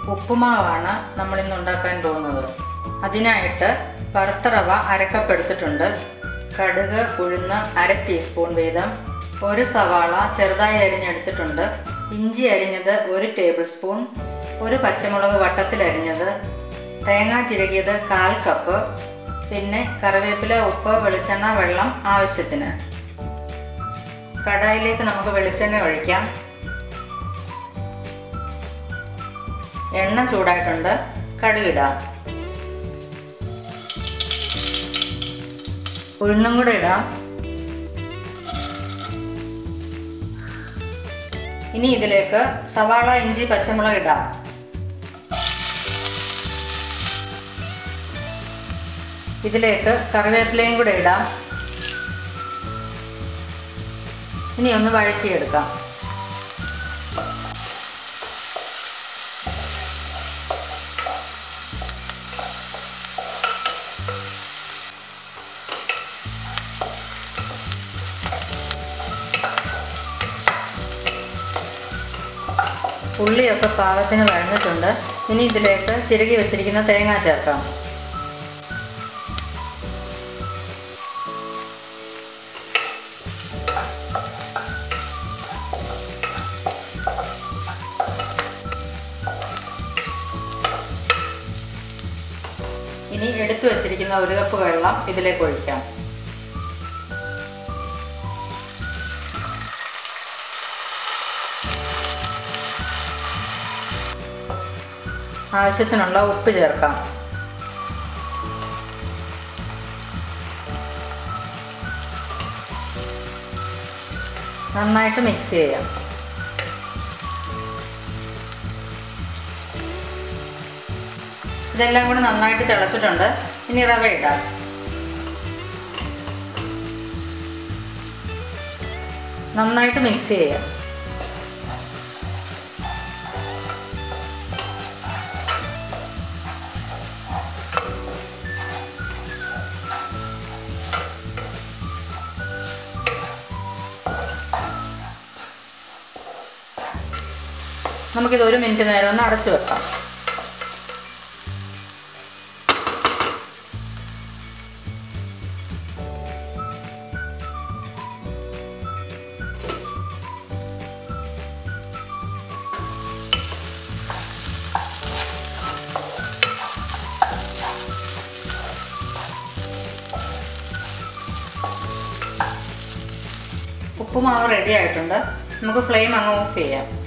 ഉപ്പുമാവാണ് നമ്മളിന്ന് ഉണ്ടാക്കാൻ പോകുന്നത് അതിനായിട്ട് വറുത്ത റവ അരക്കപ്പ് എടുത്തിട്ടുണ്ട് കടുക് ഉഴുന്ന് അര ടീസ്പൂൺ വീതം ഒരു സവാള ചെറുതായി അരിഞ്ഞെടുത്തിട്ടുണ്ട് ഇഞ്ചി അരിഞ്ഞത് ഒരു ടേബിൾ സ്പൂൺ ഒരു പച്ചമുളക് വട്ടത്തിൽ അരിഞ്ഞത് തേങ്ങ ചിരകിയത് കാൽ കപ്പ് പിന്നെ കറിവേപ്പില ഉപ്പ് വെളിച്ചെണ്ണ വെള്ളം ആവശ്യത്തിന് കടായിലേക്ക് നമുക്ക് വെളിച്ചെണ്ണ ഒഴിക്കാം എണ്ണ ചൂടായിട്ടുണ്ട് കടുകിടാം ഉഴുന്നും കൂടെ ഇടാം ഇനി ഇതിലേക്ക് സവാള ഇഞ്ചി പച്ചമുളക് ഇടാം ഇതിലേക്ക് കറിവേപ്പിലയും കൂടെ ഇടാം ഇനി ഒന്ന് വഴറ്റിയെടുക്കാം ഉള്ളിയൊക്കെ പാകത്തിന് വഴഞ്ഞിട്ടുണ്ട് ഇനി ഇതിലേക്ക് ചിരകി വെച്ചിരിക്കുന്ന തേങ്ങ ചേർക്കാം ഇനി എടുത്തു വച്ചിരിക്കുന്ന ഒരു കപ്പ് വെള്ളം ഇതിലേക്ക് ഒഴിക്കാം ആവശ്യത്തിനുള്ള ഉപ്പ് ചേർക്കാം നന്നായിട്ട് മിക്സ് ചെയ്യാം ഇതെല്ലാം കൂടി നന്നായിട്ട് തിളച്ചിട്ടുണ്ട് ഇനി റവ ഇടാം നന്നായിട്ട് മിക്സ് ചെയ്യാം നമുക്കിത് ഒരു മിനിറ്റ് നേരം ഒന്ന് അടച്ചു വെക്കാം ഉപ്പുമാവ് റെഡി ആയിട്ടുണ്ട് നമുക്ക് ഫ്ലെയിം അങ്ങ് ഓഫ് ചെയ്യാം